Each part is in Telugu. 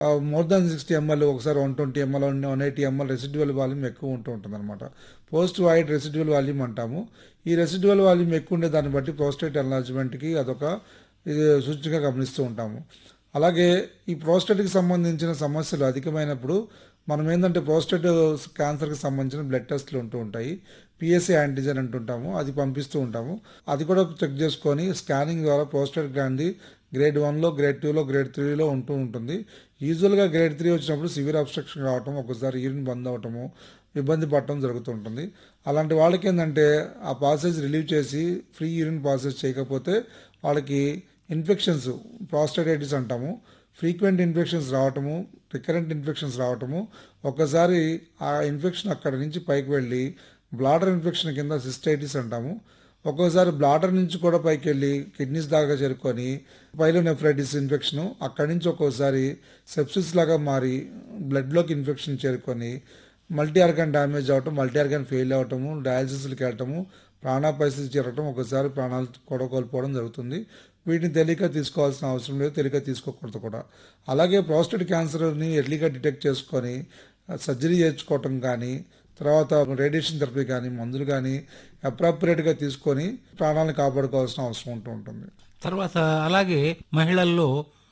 మోర్ దాన్ సిక్స్టీ ఎంఎల్ ఒకసారి one twenty ML one eighty ML residual volume ఎక్కువ ఉంటూ ఉంటుంది అనమాట పోస్ట్ వైడ్ రెసిడ్యువల్ వాల్యూమ్ అంటాము ఈ రెసిడ్యువల్ వాల్యూమ్ ఎక్కువ ఉండే దాన్ని బట్టి ప్రోస్టేట్ ఎన్లార్జ్మెంట్కి అదొక ఇది సూచికగా గమనిస్తూ ఉంటాము అలాగే ఈ ప్రోస్టేట్కి సంబంధించిన సమస్యలు అధికమైనప్పుడు మనం ఏంటంటే ప్రోస్టేట్ క్యాన్సర్కి సంబంధించిన బ్లడ్ టెస్ట్లు ఉంటూ ఉంటాయి పిఎస్ఏ యాంటీజెన్ అంటుంటాము అది పంపిస్తూ ఉంటాము అది కూడా చెక్ చేసుకొని స్కానింగ్ ద్వారా ప్రోస్టేట్ గ్లాండ్ గ్రేడ్ వన్లో గ్రేడ్ టూలో గ్రేడ్ త్రీలో ఉంటూ ఉంటుంది యూజువల్గా గ్రేడ్ త్రీ వచ్చినప్పుడు సివియర్ అబ్స్ట్రక్షన్ రావటం ఒకసారి యూరిన్ బంద్ అవటము ఇబ్బంది పడటం జరుగుతుంటుంది అలాంటి వాళ్ళకి ఏంటంటే ఆ పాసేజ్ రిలీవ్ చేసి ఫ్రీ యూరిన్ పాసేజ్ చేయకపోతే వాళ్ళకి ఇన్ఫెక్షన్స్ ప్రాస్టైటిస్ అంటాము ఫ్రీక్వెంట్ ఇన్ఫెక్షన్స్ రావటము రికరెంట్ ఇన్ఫెక్షన్స్ రావటము ఒక్కసారి ఆ ఇన్ఫెక్షన్ అక్కడ నుంచి పైకి వెళ్ళి బ్లాడర్ ఇన్ఫెక్షన్ కింద సిస్టైటిస్ అంటాము ఒక్కోసారి బ్లాడర్ నుంచి కూడా పైకి వెళ్ళి కిడ్నీస్ దాకా చేరుకొని పైలోనెఫ్రైటిస్ ఇన్ఫెక్షన్ అక్కడి నుంచి ఒక్కోసారి సెప్సిస్ లాగా మారి బ్లడ్లోకి ఇన్ఫెక్షన్ చేరుకొని మల్టీ ఆర్గాన్ డ్యామేజ్ అవటం మల్టీ ఆర్గాన్ ఫెయిల్ అవటము డయాలసిస్కి వెళ్ళటము ప్రాణ పరిస్థితి చేరటం ఒకసారి ప్రాణాలు కూడా కోల్పోవడం జరుగుతుంది వీటిని తెలియక తీసుకోవాల్సిన అవసరం లేదు తెలియక తీసుకోకూడదు కూడా అలాగే ప్రోస్టేట్ క్యాన్సర్ని ఎర్లీగా డిటెక్ట్ చేసుకొని సర్జరీ చేయించుకోవటం కానీ తర్వాత రేడియేషన్ థెరపీ కానీ మందులు కానీ అప్రాపరియేట్గా తీసుకొని ప్రాణాలను కాపాడుకోవాల్సిన అవసరం ఉంటూ ఉంటుంది తర్వాత అలాగే మహిళల్లో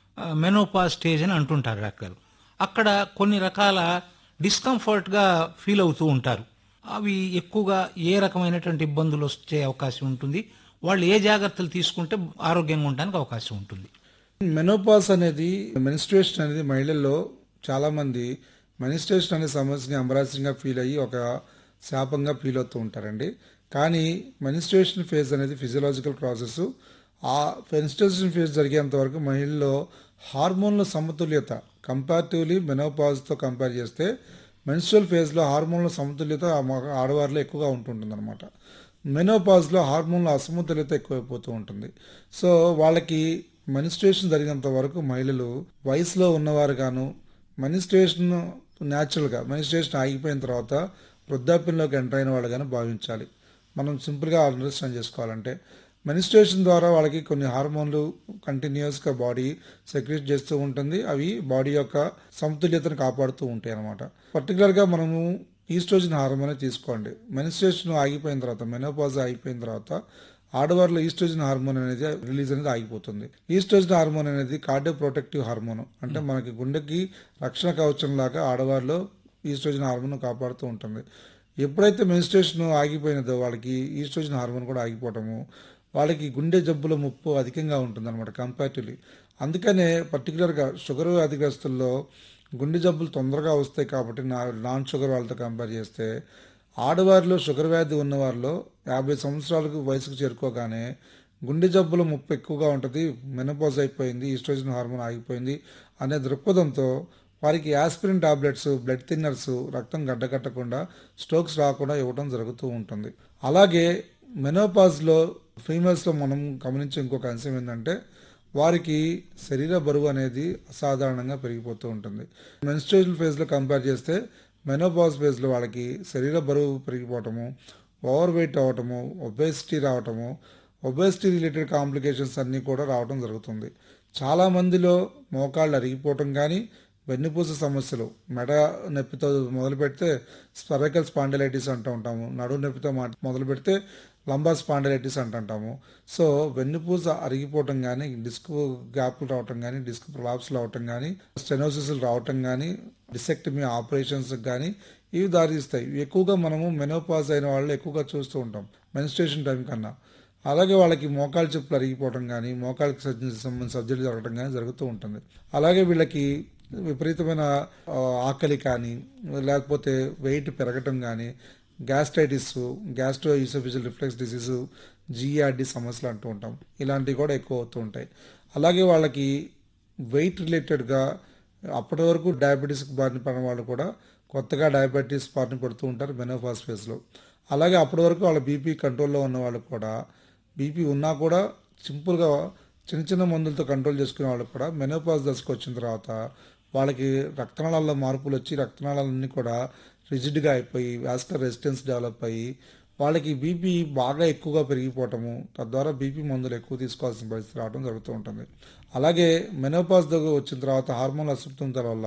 మెనోపా స్టేజ్ అని అంటుంటారు డాక్టర్ అక్కడ కొన్ని రకాల డిస్కంఫర్ట్గా ఫీల్ అవుతూ ఉంటారు అవి ఎక్కువగా ఏ రకమైనటువంటి ఇబ్బందులు వచ్చే అవకాశం ఉంటుంది వాళ్ళు ఏ జాగ్రత్తలు తీసుకుంటే ఆరోగ్యంగా ఉండడానికి అవకాశం ఉంటుంది మెనోపాస్ అనేది మెనిస్ట్రేషన్ అనేది మహిళల్లో చాలా మంది మెనిస్ట్రేషన్ అనే సమస్యని అంబరాసింగ్గా ఫీల్ అయ్యి ఒక శాపంగా ఫీల్ అవుతూ ఉంటారండి కానీ మెనిస్ట్రేషన్ ఫేజ్ అనేది ఫిజియలాజికల్ ప్రాసెస్ ఆ మెనిస్ట్రేషన్ ఫేజ్ జరిగేంత వరకు మహిళల్లో హార్మోన్ల సమతుల్యత కంపారిటివ్లీ మెనోపాజ్తో కంపేర్ చేస్తే మెన్స్ట్రల్ ఫేజ్లో హార్మోన్ల సమతుల్యత ఆ మగ- ఆడవారిలో ఎక్కువగా ఉంటుంటుంది అనమాట మెనోపాజ్లో హార్మోన్ల అసమతుల్యత ఎక్కువైపోతూ ఉంటుంది సో వాళ్ళకి మెనిస్ట్రేషన్ జరిగినంత వరకు మహిళలు వయసులో ఉన్నవారు గాను మెనిస్ట్రేషన్ న్యాచురల్గా మెనిస్ట్రేషన్ ఆగిపోయిన తర్వాత వృద్ధాప్యంలోకి ఎంటర్ అయిన వాళ్ళు కానీ భావించాలి మనం సింపుల్గా అండర్స్టాండ్ చేసుకోవాలంటే మెనిస్ట్రేషన్ ద్వారా వాళ్ళకి కొన్ని హార్మోన్లు కంటిన్యూస్గా బాడీ సెక్రెట్ చేస్తూ ఉంటుంది అవి బాడీ యొక్క సమతుల్యతను కాపాడుతూ ఉంటాయి అనమాట పర్టికులర్గా మనము ఈస్ట్రోజన్ హార్మోన్ తీసుకోండి మెనిస్ట్రేషన్ ఆగిపోయిన తర్వాత మెనోపాజ్ ఆగిపోయిన తర్వాత ఆడవారిలో ఈస్ట్రోజన్ హార్మోన్ అనేది రిలీజ్ అనేది ఆగిపోతుంది ఈస్ట్రోజన్ హార్మోన్ అనేది కార్డియో ప్రొటెక్టివ్ హార్మోన్ అంటే మనకి గుండెకి రక్షణ కవచం లాగా ఆడవారిలో ఈస్ట్రోజన్ హార్మోన్ కాపాడుతూ ఉంటుంది ఎప్పుడైతే మెనిస్ట్రేషన్ ఆగిపోయినదో వాళ్ళకి ఈస్ట్రోజన్ హార్మోన్ కూడా ఆగిపోవటము వాళ్ళకి గుండె జబ్బుల ముప్పు అధికంగా ఉంటుంది అనమాట కంపారిటివ్లీ అందుకనే పర్టికులర్గా షుగర్ వ్యాధిగ్రస్తుల్లో గుండె జబ్బులు తొందరగా వస్తాయి కాబట్టి నా నాన్ షుగర్ వాళ్ళతో కంపేర్ చేస్తే ఆడవారిలో షుగర్ వ్యాధి ఉన్నవారిలో యాభై సంవత్సరాలకు వయసుకు చేరుకోగానే గుండె జబ్బుల ముప్పు ఎక్కువగా ఉంటుంది మెనపోజ్ అయిపోయింది ఈస్ట్రోజన్ హార్మోన్ ఆగిపోయింది అనే దృక్పథంతో వారికి యాస్పిరిన్ టాబ్లెట్స్ బ్లడ్ థిన్నర్స్ రక్తం గడ్డకట్టకుండా స్ట్రోక్స్ రాకుండా ఇవ్వడం జరుగుతూ ఉంటుంది అలాగే మెనోపాజ్లో ఫీమేల్స్లో మనం గమనించే ఇంకొక అంశం ఏంటంటే వారికి శరీర బరువు అనేది అసాధారణంగా పెరిగిపోతూ ఉంటుంది మెన్స్ట్రేషన్ ఫేజ్లో కంపేర్ చేస్తే మెనోపాజ్ ఫేజ్లో వాళ్ళకి శరీర బరువు పెరిగిపోవటము ఓవర్ వెయిట్ అవ్వటము ఒబేసిటీ రావటము ఒబేసిటీ రిలేటెడ్ కాంప్లికేషన్స్ అన్నీ కూడా రావడం జరుగుతుంది చాలా మందిలో మోకాళ్ళు అరిగిపోవటం కానీ వెన్నుపూస సమస్యలు మెడ నొప్పితో మొదలు పెడితే స్పెరకల్ స్పాండిలైటిస్ అంటూ ఉంటాము నడుము నొప్పితో మా- మొదలు పెడితే లంబా స్పాండిలైటిస్ అంటుంటాము సో వెన్నుపూస అరిగిపోవటం కానీ డిస్క్ గ్యాప్లు రావటం కానీ డిస్క్ ప్రొలాప్స్లు రావటం కానీ స్టెనోసిస్లు రావటం కానీ డిసెక్టమీ ఆపరేషన్స్ కానీ ఇవి దారిస్తాయి ఇవి ఎక్కువగా మనము మెనోపాజ్ అయిన వాళ్ళు ఎక్కువగా చూస్తూ ఉంటాం మెనిస్ట్రేషన్ టైం కన్నా అలాగే వాళ్ళకి మోకాలు చెప్పులు అరిగిపోవడం కానీ మోకాళ్ళకి సర్జరీ సంబంధించిన సర్జరీ జరగడం కానీ జరుగుతూ ఉంటుంది అలాగే వీళ్ళకి విపరీతమైన ఆ, ఆకలి కానీ లేకపోతే వెయిట్ పెరగటం కానీ gastritis gastro oesophageal reflux disease GRD సమస్యలు అంటూ ఉంటాం ఇలాంటివి కూడా ఎక్కువ అవుతూ ఉంటాయి అలాగే వాళ్ళకి వెయిట్ రిలేటెడ్గా అప్పటి వరకు డయాబెటీస్ బారిన పడిన వాళ్ళు కూడా కొత్తగా డయాబెటీస్ బారిన పడుతూ ఉంటారు మెనోఫాస్ ఫేజ్లో అలాగే అప్పటి వరకు వాళ్ళ బీపీ కంట్రోల్లో ఉన్న వాళ్ళు కూడా బీపీ ఉన్నా కూడా సింపుల్గా చిన్న చిన్న మందులతో కంట్రోల్ చేసుకునే వాళ్ళు కూడా మెనోపాజ్ దశకు వచ్చిన తర్వాత వాళ్ళకి రక్తనాళాల్లో మార్పులు వచ్చి రక్తనాళాలన్నీ కూడా రిజిడ్గా అయిపోయి వాస్కులర్ రెసిస్టెన్స్ డెవలప్ అయ్యి వాళ్ళకి బీపీ బాగా ఎక్కువగా పెరిగిపోవటము తద్వారా బీపీ మందులు ఎక్కువ తీసుకోవాల్సిన పరిస్థితి రావడం జరుగుతూ ఉంటుంది అలాగే మెనోపాజ్ దగ్గర వచ్చిన తర్వాత హార్మోన్ అసమతుల్యత వల్ల